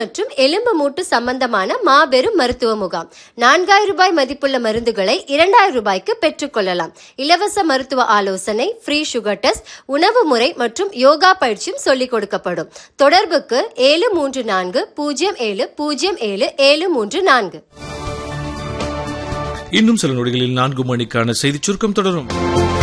மற்றும் எலும்பு மூட்டு சம்பந்தமான மாபெரும் மருத்துவ முகாம் நான்காயிரம் ரூபாய் மதிப்புள்ள மருந்துகளை இரண்டாயிரம் ரூபாய்க்கு பெற்றுக்கொள்ளலாம் இலவச மருத்துவ ஆலோசனை ஃப்ரீ சுகர் டெஸ்ட் உணவு முறை மற்றும் யோகா பயிற்சியும் சொல்லிக் கொடுக்கப்படும் தொடர்புக்கு ஏழு மூன்று நான்கு பூஜ்ஜியம் ஏழு பூஜ்ஜியம் ஏழு ஏழு மூன்று நான்கு இன்னும் சில நொடிகளில் நான்கு மணிக்கான செய்திச் சுருக்கம் தொடரும்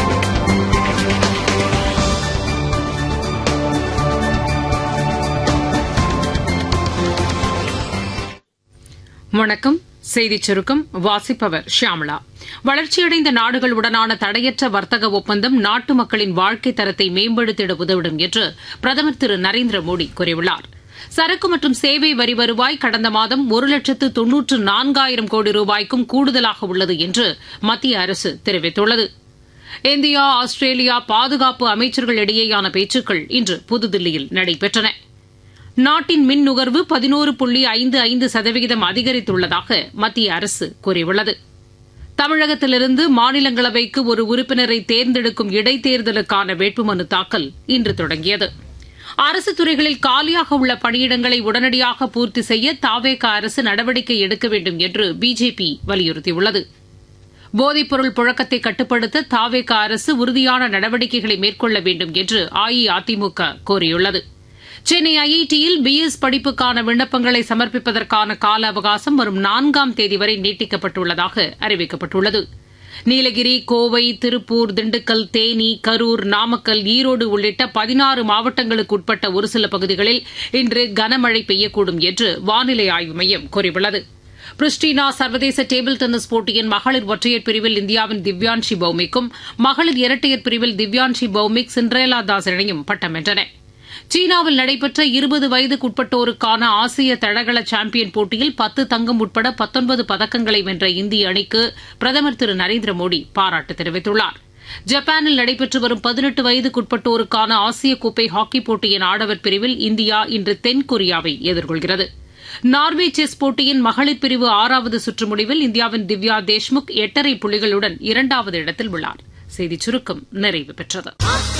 வணக்கம் செய்திச் சுருக்கம் வாசிப்பவர் ஷியாமளா வளர்ச்சியடைந்த நாடுகளுடனான தடையற்ற வர்த்தக ஒப்பந்தம் நாட்டு மக்களின் வாழ்க்கை தரத்தை மேம்படுத்திட உதவிடும் என்று பிரதமர் திரு நரேந்திர மோடி கூறியுள்ளார் சரக்கு மற்றும் சேவை வரி வருவாய் கடந்த மாதம் ஒரு லட்சத்து தொன்னூற்று நான்காயிரம் கோடி ரூபாய்க்கும் கூடுதலாக உள்ளது என்று மத்திய அரசு தெரிவித்துள்ளது இந்தியா ஆஸ்திரேலியா பாதுகாப்பு அமைச்சர்கள் இடையேயான பேச்சுக்கள் இன்று புதுதில்லியில் நடைபெற்றன நாட்டின் மின் நுகர்வு பதினோரு புள்ளி ஐந்து ஐந்து சதவிகிதம் அதிகரித்துள்ளதாக மத்திய அரசு கூறியுள்ளது தமிழகத்திலிருந்து மாநிலங்களவைக்கு ஒரு உறுப்பினரை தேர்ந்தெடுக்கும் இடைத்தேர்தலுக்கான வேட்புமனு தாக்கல் இன்று தொடங்கியது அரசு துறைகளில் காலியாக உள்ள பணியிடங்களை உடனடியாக பூர்த்தி செய்ய தாவேக அரசு நடவடிக்கை எடுக்க வேண்டும் என்று பிஜேபி வலியுறுத்தியுள்ளது போதைப்பொருள் புழக்கத்தை கட்டுப்படுத்த தாவேக அரசு உறுதியான நடவடிக்கைகளை மேற்கொள்ள வேண்டும் என்று அஇஅதிமுக கோரியுள்ளது சென்னை ஐஐடியில் பிஎஸ் படிப்புக்கான விண்ணப்பங்களை சமர்ப்பிப்பதற்கான கால அவகாசம் வரும் நான்காம் தேதி வரை நீட்டிக்கப்பட்டுள்ளதாக அறிவிக்கப்பட்டுள்ளது நீலகிரி கோவை திருப்பூர் திண்டுக்கல் தேனி கரூர் நாமக்கல் ஈரோடு உள்ளிட்ட பதினாறு மாவட்டங்களுக்கு உட்பட்ட ஒரு சில பகுதிகளில் இன்று கனமழை பெய்யக்கூடும் என்று வானிலை ஆய்வு மையம் கூறியுள்ளது பிரிஸ்டினா சர்வதேச டேபிள் டென்னிஸ் போட்டியின் மகளிர் ஒற்றையர் பிரிவில் இந்தியாவின் திவ்யான்ஷி பௌமிக்கும் மகளிர் இரட்டையர் பிரிவில் திவ்யான்ஷி பௌமிக் சிண்ட்ரேலா தாஸ் இணையும் பட்டம் வென்றன சீனாவில் நடைபெற்ற இருபது வயதுக்குட்பட்டோருக்கான ஆசிய தடகள சாம்பியன் போட்டியில் பத்து தங்கம் உட்பட பத்தொன்பது பதக்கங்களை வென்ற இந்திய அணிக்கு பிரதமர் திரு நரேந்திர மோடி பாராட்டு தெரிவித்துள்ளார் ஜப்பானில் நடைபெற்று வரும் பதினெட்டு வயதுக்குட்பட்டோருக்கான ஆசிய கோப்பை ஹாக்கி போட்டியின் ஆடவர் பிரிவில் இந்தியா இன்று தென்கொரியாவை எதிர்கொள்கிறது நார்வே செஸ் போட்டியின் மகளிர் பிரிவு ஆறாவது சுற்று முடிவில் இந்தியாவின் திவ்யா தேஷ்முக் எட்டரை புள்ளிகளுடன் இரண்டாவது இடத்தில் உள்ளார் செய்திச் சுருக்கம் நிறைவு பெற்றது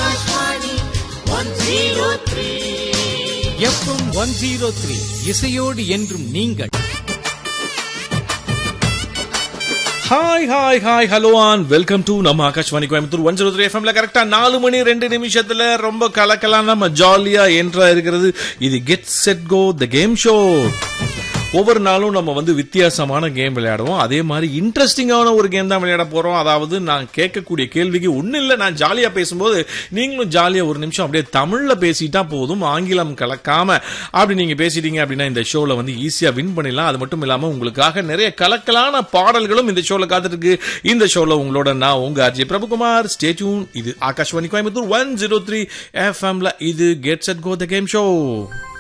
எஃப்எம் ஒன் ஜீரோ த்ரீ இசையோடு என்றும் நீங்கள் hi hi hi hello and welcome to நம்ம Akashvani Coimbatore one zero three எஃப்எம்ல கரெக்டா நாலு மணி ரெண்டு நிமிஷத்துல ரொம்ப கலக்கலாம் நம்ம ஜாலியா என்ட்ரா இருக்கிறது இது get set go the game show ஒவ்வொரு நாளும் நம்ம வந்து வித்தியாசமான கேம் விளையாடுவோம் அதே மாதிரி இன்ட்ரெஸ்டிங்கான ஒரு கேம் தான் விளையாட போறோம் அதாவது நான் கேட்கக்கூடிய கேள்விக்கு ஒன்றும் இல்லை நான் ஜாலியா பேசும்போது நீங்களும் ஜாலியா ஒரு நிமிஷம் அப்படியே தமிழ்ல பேசிட்டா போதும் ஆங்கிலம் கலக்காம அப்படி நீங்க பேசிட்டீங்க அப்படின்னா இந்த ஷோல வந்து ஈஸியா வின் பண்ணிடலாம் அது மட்டும் இல்லாம உங்களுக்காக நிறைய கலக்கலான பாடல்களும் இந்த ஷோல காத்துட்டு இருக்கு இந்த ஷோல உங்களோட நான் உங்க ஆர்ஜி பிரபுகுமார் ஸ்டேட்யூன் இது Akashvani Coimbatore one zero three எஃப்எம்ல இது get set go the game show